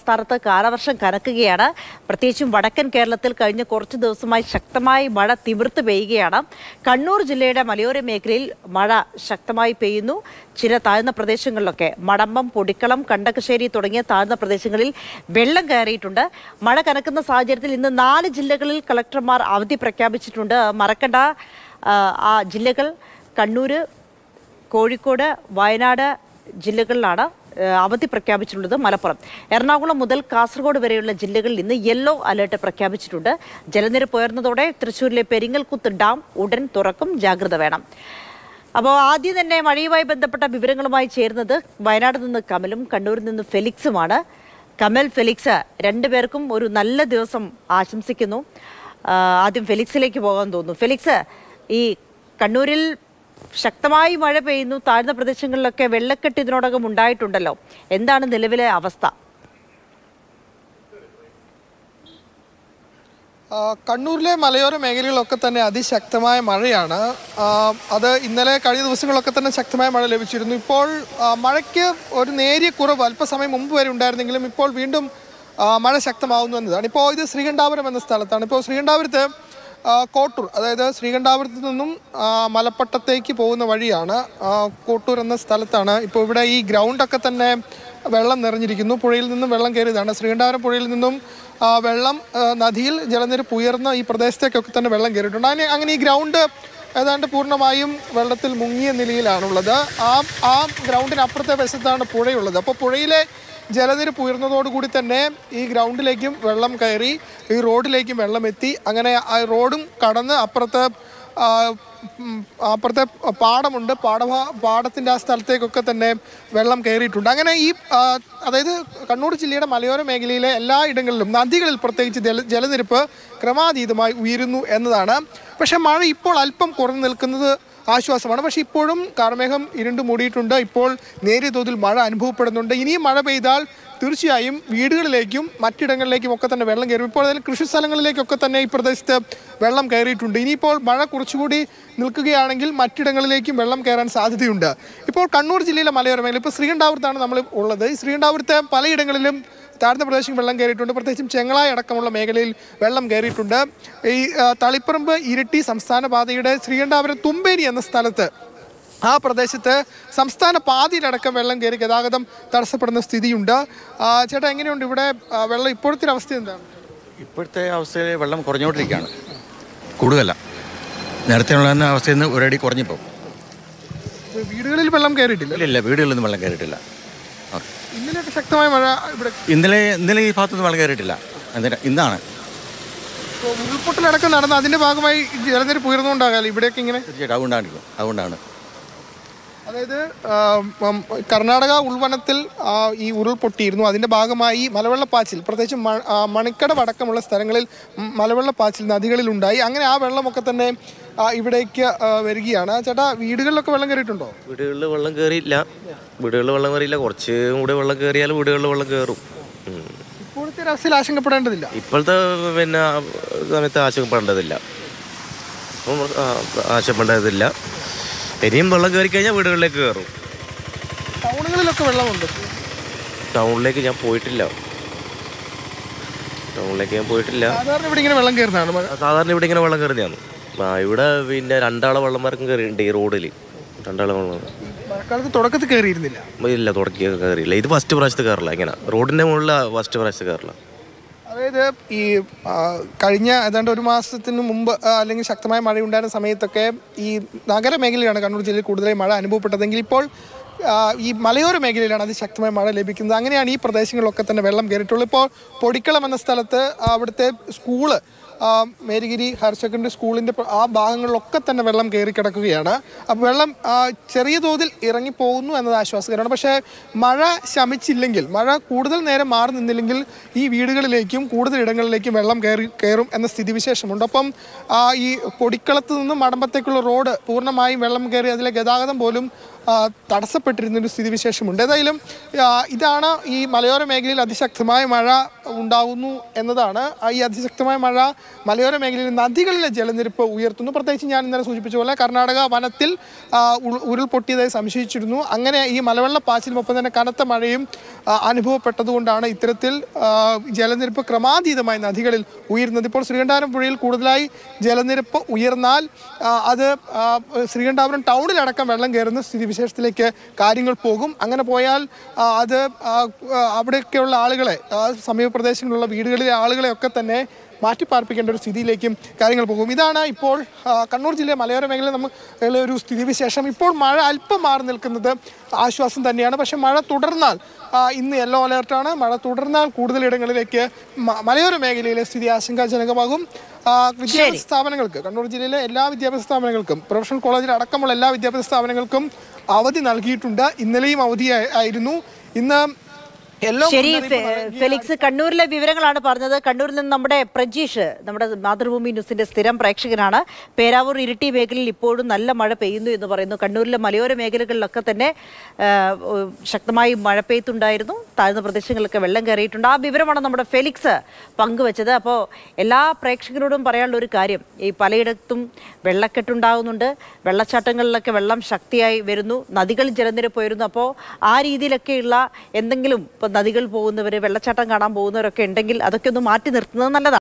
സംസ്ഥാനത്ത് കാലവർഷം കനക്കുകയാണ് പ്രത്യേകിച്ചും വടക്കൻ കേരളത്തിൽ കഴിഞ്ഞ കുറച്ച് ദിവസമായി ശക്തമായി മഴ തിമിർത്ത് പെയ്യുകയാണ് കണ്ണൂർ ജില്ലയുടെ മലയോര മേഖലയിൽ മഴ ശക്തമായി പെയ്യുന്നു ചില താഴ്ന്ന പ്രദേശങ്ങളിലൊക്കെ മടമ്പം പൊടിക്കളം കണ്ടകശ്ശേരി തുടങ്ങിയ താഴ്ന്ന പ്രദേശങ്ങളിൽ വെള്ളം കയറിയിട്ടുണ്ട് മഴ കനക്കുന്ന സാഹചര്യത്തിൽ ഇന്ന് നാല് ജില്ലകളിൽ കളക്ടർമാർ അവധി പ്രഖ്യാപിച്ചിട്ടുണ്ട് മറക്കണ്ട ആ, ആ ജില്ലകൾ കണ്ണൂര് കോഴിക്കോട് വയനാട് ജില്ലകളിലാണ് ഏഹ്, അവധി പ്രഖ്യാപിച്ചിട്ടുള്ളത് മലപ്പുറം എറണാകുളം മുതൽ കാസർഗോഡ് വരെയുള്ള ജില്ലകളിൽ ഇന്ന് യെല്ലോ അലർട്ട് പ്രഖ്യാപിച്ചിട്ടുണ്ട് ജലനിരപ്പ് ഉയർന്നതോടെ തൃശ്ശൂരിലെ പെരിങ്ങൽകുത്ത് ഡാം ഉടൻ തുറക്കും ജാഗ്രത വേണം അപ്പോൾ ആദ്യം തന്നെ മഴയുമായി ബന്ധപ്പെട്ട വിവരങ്ങളുമായി ചേരുന്നത് വയനാട് നിന്ന് കമലും കണ്ണൂരിൽ നിന്ന് ഫെലിക്സുമാണ് കമൽ ഫെലിക്സ് രണ്ടുപേർക്കും ഒരു നല്ല ദിവസം ആശംസിക്കുന്നു ആ, ആദ്യം ഫെലിക്സിലേക്ക് പോകാൻ തോന്നുന്നു ഫെലിക്സ് ഈ കണ്ണൂരിൽ ശക്തമായി മഴ പെയ്യുന്നു താഴ്ന്ന പ്രദേശങ്ങളിലൊക്കെ വെള്ളക്കെട്ട് ഇതിനോടകം ഉണ്ടായിട്ടുണ്ടല്ലോ എന്താണ് നിലവിലെ അവസ്ഥ ആ, കണ്ണൂരിലെ മലയോര മേഖലകളിലൊക്കെ തന്നെ അതിശക്തമായ മഴയാണ് ആ, അത് ഇന്നലെ കഴിഞ്ഞ ദിവസങ്ങളൊക്കെ തന്നെ ശക്തമായ മഴ ലഭിച്ചിരുന്നു ഇപ്പോൾ ആ, മഴയ്ക്ക് ഒരു നേരിയ കുറവ് അല്പസമയം മുമ്പ് വരെ ഉണ്ടായിരുന്നെങ്കിലും ഇപ്പോൾ വീണ്ടും ആ, മഴ ശക്തമാവുന്നു എന്നതാണ് ഇപ്പോൾ ഇത് ശ്രീകണ്ഠാപുരം എന്ന സ്ഥലത്താണ് ഇപ്പോൾ ശ്രീകണ്ഠാപുരത്ത് ആ, കോട്ടൂർ അതായത് ശ്രീകണ്ഠാപുരത്ത് നിന്നും ആ, മലപ്പട്ടത്തേക്ക് പോകുന്ന വഴിയാണ് ആ, കോട്ടൂർ എന്ന സ്ഥലത്താണ് ഇപ്പോൾ ഇവിടെ ഈ ഗ്രൗണ്ടൊക്കെ തന്നെ വെള്ളം നിറഞ്ഞിരിക്കുന്നു പുഴയിൽ നിന്നും വെള്ളം കയറിയതാണ് ശ്രീകണ്ഠാപുരം പുഴയിൽ നിന്നും ആ, വെള്ളം ആ, നദിയിൽ ജലനിരപ്പ് ഉയർന്ന ഈ പ്രദേശത്തേക്കൊക്കെ തന്നെ വെള്ളം കയറിയിട്ടുണ്ട് അങ്ങനെ അങ്ങനെ ഈ ഗ്രൗണ്ട് ഏതാണ്ട് പൂർണ്ണമായും വെള്ളത്തിൽ മുങ്ങിയ നിലയിലാണുള്ളത് ആ ആ ഗ്രൗണ്ടിന് അപ്പുറത്തെ വശത്താണ് പുഴയുള്ളത് അപ്പോൾ പുഴയിലെ ജലനിരപ്പ് ഉയർന്നതോടുകൂടി തന്നെ ഈ ഗ്രൗണ്ടിലേക്കും വെള്ളം കയറി ഈ റോഡിലേക്കും വെള്ളം എത്തി അങ്ങനെ ആ റോഡും കടന്ന് അപ്പുറത്തെ ആ, ഉം, അപ്പുറത്തെ പാടമുണ്ട് പാടഭാ പാടത്തിൻ്റെ ആ സ്ഥലത്തേക്കൊക്കെ തന്നെ വെള്ളം കയറിയിട്ടുണ്ട് അങ്ങനെ ഈ ആ, അതായത് കണ്ണൂർ ജില്ലയുടെ മലയോര മേഖലയിലെ എല്ലാ ഇടങ്ങളിലും നദികളിൽ പ്രത്യേകിച്ച് ജല ജലനിരപ്പ് ക്രമാതീതമായി ഉയരുന്നു എന്നതാണ് പക്ഷേ മഴ ഇപ്പോൾ അല്പം കുറഞ്ഞു നിൽക്കുന്നത് ആശ്വാസമാണ് പക്ഷേ ഇപ്പോഴും കാർമേഘം ഇരുണ്ട് മൂടിയിട്ടുണ്ട് ഇപ്പോൾ നേരിയ തോതിൽ മഴ അനുഭവപ്പെടുന്നുണ്ട് ഇനിയും മഴ പെയ്താൽ തീർച്ചയായും വീടുകളിലേക്കും മറ്റിടങ്ങളിലേക്കും ഒക്കെ തന്നെ വെള്ളം കയറും ഇപ്പോൾ അതിൽ കൃഷി സ്ഥലങ്ങളിലേക്കൊക്കെ തന്നെ ഈ പ്രദേശത്ത് വെള്ളം കയറിയിട്ടുണ്ട് ഇനിയിപ്പോൾ മഴ കുറച്ചുകൂടി നിൽക്കുകയാണെങ്കിൽ മറ്റിടങ്ങളിലേക്കും വെള്ളം കയറാൻ സാധ്യതയുണ്ട് ഇപ്പോൾ കണ്ണൂർ ജില്ലയിലെ മലയോര മേഖല ഇപ്പോൾ ശ്രീകണ്ഠാപുരത്താണ് നമ്മൾ ഉള്ളത് ഈ ശ്രീകണ്ഠാപുരത്തെ പലയിടങ്ങളിലും താഴ്ന്ന പ്രദേശം വെള്ളം കയറിയിട്ടുണ്ട് പ്രത്യേകിച്ചും ചെങ്ങളായ അടക്കമുള്ള മേഖലയിൽ വെള്ളം കയറിയിട്ടുണ്ട് ഈ ആ, തളിപ്പറമ്പ് ഇരിട്ടി സംസ്ഥാന പാതയുടെ ശ്രീകണ്ഠാപുരം തുമ്പേരി എന്ന സ്ഥലത്ത് ആ പ്രദേശത്ത് സംസ്ഥാന പാതയിലടക്കം വെള്ളം കയറി ഗതാഗതം തടസ്സപ്പെടുന്ന സ്ഥിതിയുണ്ട് ആ, ചേട്ടാ എങ്ങനെയുണ്ട് ഇവിടെ ആ, വെള്ളം ഇപ്പോഴത്തെ ഒരു അവസ്ഥ എന്താണ് ഇപ്പോഴത്തെ അവസ്ഥയിൽ വെള്ളം കുറഞ്ഞുകൊണ്ടിരിക്കുകയാണ് കൂടുതലല്ല നേരത്തെ ഉള്ള അവസ്ഥയിൽ നിന്ന് ഒരടി കുറഞ്ഞിപ്പോൾ ഇപ്പൊ വീടുകളിൽ വെള്ളം കയറിയിട്ടില്ല ഇല്ല ഇല്ല വീടുകളിലൊന്നും വെള്ളം കയറിയിട്ടില്ല ഓക്കെ ഇന്നലെയൊക്കെ ശക്തമായ മഴ ഇവിടെ ഇന്നലെ ഇന്നലെ ഈ ഭാഗത്തൊന്നും വെള്ളം കയറിയിട്ടില്ല എന്നിട്ട് ഇന്നാണ് ഇപ്പൊ ഉരുൾപൊട്ടലടക്കം നടന്ന് അതിന്റെ ഭാഗമായി ജലനിരപ്പ് ഉയർന്നുകൊണ്ടാകാലോ ഇവിടെയൊക്കെ ഇങ്ങനെ തീർച്ചയായിട്ടും അതുകൊണ്ടാണ് അതുകൊണ്ടാണ് അതായത് ആ, ഉം, കർണാടക ഉൾവനത്തിൽ ആ, ഈ ഉരുൾപൊട്ടിയിരുന്നു അതിന്റെ ഭാഗമായി മലവെള്ളപ്പാച്ചിൽ പ്രത്യേകിച്ച് മ- ആ, മണിക്കടവ് അടക്കമുള്ള സ്ഥലങ്ങളിൽ ഉം, മലവെള്ളപ്പാച്ചിൽ നദികളിൽ ഉണ്ടായി അങ്ങനെ ആ വെള്ളമൊക്കെ തന്നെ ആ, ഇവിടേക്ക് ആ, വരികയാണ് ചേട്ടാ വീടുകളിലൊക്കെ വെള്ളം കയറിയിട്ടുണ്ടോ വീടുകളിൽ വെള്ളം കയറിയില്ല വീടുകളിൽ വെള്ളം കയറിയില്ല കുറച്ച് കൂടെ വെള്ളം കയറിയാൽ വീടുകളിൽ വെള്ളം കയറും ഉം. ഇപ്പോഴത്തെ ഒരു അവസ്ഥയിൽ ആശങ്കപ്പെടേണ്ടതില്ല ഇപ്പോഴത്തെ പിന്നെ സമയത്ത് ആശങ്കപ്പെടേണ്ടതില്ല ഇപ്പം ആ, ആശങ്കപ്പെടേണ്ടതില്ല ഇനിയും വെള്ളം കയറി കഴിഞ്ഞാൽ വീടുകളിലേക്ക് കയറും ടൗണുകളിലൊക്കെ വെള്ളമുണ്ട് ടൗണിലേക്ക് ഞാൻ പോയിട്ടില്ല ടൗണിലേക്ക് ഞാൻ പോയിട്ടില്ല സാധാരണ ഇവിടെ ഇങ്ങനെ വെള്ളം കയറുന്നതാണ് മഴ സാധാരണ ഇവിടെ ഇങ്ങനെ വെള്ളം കയറുന്നതാണ് ആ ഇവിടെ പിന്നെ രണ്ടാളെ വെള്ളന്മാർക്കും കയറിയിട്ടുണ്ട് ഈ റോഡിൽ രണ്ടാളെ വെള്ളം മഴക്കാലത്ത് തുടക്കത്തിൽ കയറിയിരുന്നില്ല ഇല്ല തുടക്കി കയറിയില്ല ഇത് ഫസ്റ്റ് പ്രാവശ്യത്തെ കയറില്ല ഇങ്ങനെ റോഡിൻ്റെ മുകളിൽ ഫസ്റ്റ് പ്രാവശ്യത്തെ കയറില്ല അതായത് ഈ ആ, കഴിഞ്ഞ ഏതാണ്ട് ഒരു മാസത്തിന് മുമ്പ് ആ, അല്ലെങ്കിൽ ശക്തമായ മഴ ഉണ്ടായിരുന്ന സമയത്തൊക്കെ ഈ നഗരമേഖലയാണ് കണ്ണൂർ ജില്ലയിൽ കൂടുതലായി മഴ അനുഭവപ്പെട്ടതെങ്കിൽ ഇപ്പോൾ ആ, ഈ മലയോര മേഖലയിലാണ് അതിശക്തമായ മഴ ലഭിക്കുന്നത് അങ്ങനെയാണ് ഈ പ്രദേശങ്ങളിലൊക്കെ തന്നെ വെള്ളം കയറിയിട്ടുള്ളത് ഇപ്പോൾ പൊടിക്കളം എന്ന സ്ഥലത്ത് ആ, അവിടുത്തെ സ്കൂള് ആ, മേരിഗിരി ഹയർ സെക്കൻഡറി സ്കൂളിൻ്റെ പ്ര- ആ ഭാഗങ്ങളിലൊക്കെ തന്നെ വെള്ളം കയറി കിടക്കുകയാണ് അപ്പോൾ വെള്ളം ആ, ചെറിയ തോതിൽ ഇറങ്ങിപ്പോകുന്നു എന്നത് ആശ്വാസകരമാണ് പക്ഷേ മഴ ശമിച്ചില്ലെങ്കിൽ മഴ കൂടുതൽ നേരം മാറി നിന്നില്ലെങ്കിൽ ഈ വീടുകളിലേക്കും കൂടുതൽ ഇടങ്ങളിലേക്കും വെള്ളം കയറി കയറും എന്ന സ്ഥിതിവിശേഷമുണ്ട് അപ്പം ആ, ഈ പൊടിക്കളത്ത് നിന്നും മടമ്പത്തേക്കുള്ള റോഡ് പൂർണ്ണമായും വെള്ളം കയറി അതിലെ ഗതാഗതം പോലും ആ, തടസ്സപ്പെട്ടിരുന്ന ഒരു സ്ഥിതിവിശേഷമുണ്ട് ഏതായാലും ആ, ഇതാണ് ഈ മലയോര മേഖലയിൽ അതിശക്തമായ മഴ ഉണ്ടാകുന്നു എന്നതാണ് ആ, ഈ അതിശക്തമായ മഴ മലയോര മേഖലയിൽ നദികളിലെ ജലനിരപ്പ് ഉയർത്തുന്നു പ്രത്യേകിച്ച് ഞാൻ ഇന്നലെ സൂചിപ്പിച്ച പോലെ കർണാടക വനത്തിൽ ആ, ഉൾ- ഉരുൾപൊട്ടിയതായി സംശയിച്ചിരുന്നു അങ്ങനെ ഈ മലവെള്ളപ്പാച്ചിലും ഒപ്പം തന്നെ കനത്ത മഴയും ആ, അനുഭവപ്പെട്ടതുകൊണ്ടാണ് ഇത്തരത്തിൽ ആ, ജലനിരപ്പ് ക്രമാതീതമായി നദികളിൽ ഉയരുന്നത് ഇപ്പോൾ ശ്രീകണ്ഠാപുരം പുഴയിൽ കൂടുതലായി ജലനിരപ്പ് ഉയർന്നാൽ ആ, അത് ആ, ശ്രീകണ്ഠാപുരം ടൗണിലടക്കം വെള്ളം കയറുന്ന സ്ഥിതിവിശേഷത്തിലേക്ക് കാര്യങ്ങൾ പോകും അങ്ങനെ പോയാൽ ആ, അത് ആ, ആ, അവിടെയൊക്കെയുള്ള ആളുകളെ ആ, സമീപ പ്രദേശങ്ങളിലുള്ള വീടുകളിലെ ആളുകളെ ഒക്കെ തന്നെ മാറ്റിപ്പാർപ്പിക്കേണ്ട ഒരു സ്ഥിതിയിലേക്കും കാര്യങ്ങൾ പോകും ഇതാണ് ഇപ്പോൾ ആ, കണ്ണൂർ ജില്ലയിലെ മലയോര മേഖലയിൽ നമുക്ക് ഒരു സ്ഥിതിവിശേഷം ഇപ്പോൾ മഴ അല്പം മാറി നിൽക്കുന്നത് ആശ്വാസം തന്നെയാണ് പക്ഷേ മഴ തുടർന്നാൽ ആ, ഇന്ന് യെല്ലോ അലേർട്ടാണ് മഴ തുടർന്നാൽ കൂടുതൽ ഇടങ്ങളിലേക്ക് മ- മലയോര മേഖലയിലെ സ്ഥിതി ആശങ്കാജനകമാകും ആ, വിദ്യാഭ്യാസ സ്ഥാപനങ്ങൾക്ക് കണ്ണൂർ ജില്ലയിലെ എല്ലാ വിദ്യാഭ്യാസ സ്ഥാപനങ്ങൾക്കും പ്രൊഫഷണൽ കോളേജിൽ അടക്കമുള്ള എല്ലാ വിദ്യാഭ്യാസ സ്ഥാപനങ്ങൾക്കും അവധി നൽകിയിട്ടുണ്ട് ഇന്നലെയും അവധി ആയി- ആയിരുന്നു ഇന്ന് യെല്ലോ ശരി മുന്നറിയിപ്പ് ഫെ- നൽകിയ- ഫെലിക്സ് കണ്ണൂരിലെ വിവരങ്ങളാണ് പറഞ്ഞത് കണ്ണൂരിൽ നിന്ന് നമ്മുടെ പ്രജീഷ് നമ്മുടെ മാതൃഭൂമി ന്യൂസിന്റെ സ്ഥിരം പ്രേക്ഷകനാണ് പേരാവൂർ ഇരിട്ടി മേഖലയിൽ ഇപ്പോഴും നല്ല മഴ പെയ്യുന്നു എന്ന് പറയുന്നു കണ്ണൂരിലെ മലയോര മേഖലകളിലൊക്കെ തന്നെ ആ, ഉം, ശക്തമായി മഴ പെയ്ത്തുണ്ടായിരുന്നു താഴ്ന്ന പ്രദേശങ്ങളിലൊക്കെ വെള്ളം കയറിയിട്ടുണ്ട് ആ വിവരമാണ് നമ്മുടെ ഫെലിക്സ് പങ്കുവച്ചത് അപ്പോൾ എല്ലാ പ്രേക്ഷകരോടും പറയാനുള്ള ഒരു കാര്യം ഈ പലയിടത്തും വെള്ളക്കെട്ടുണ്ടാകുന്നുണ്ട് വെള്ളച്ചാട്ടങ്ങളിലൊക്കെ വെള്ളം ശക്തിയായി വരുന്നു നദികളിൽ ജലനിരപ്പ് ഉയരുന്നു അപ്പോൾ ആ രീതിയിലൊക്കെയുള്ള എന്തെങ്കിലും ഇപ്പോൾ നദികൾ പോകുന്നവർ വെള്ളച്ചാട്ടം കാണാൻ പോകുന്നവരൊക്കെ ഉണ്ടെങ്കിൽ അതൊക്കെ ഒന്ന് മാറ്റി നിർത്തുന്നത് നല്ലതാണ്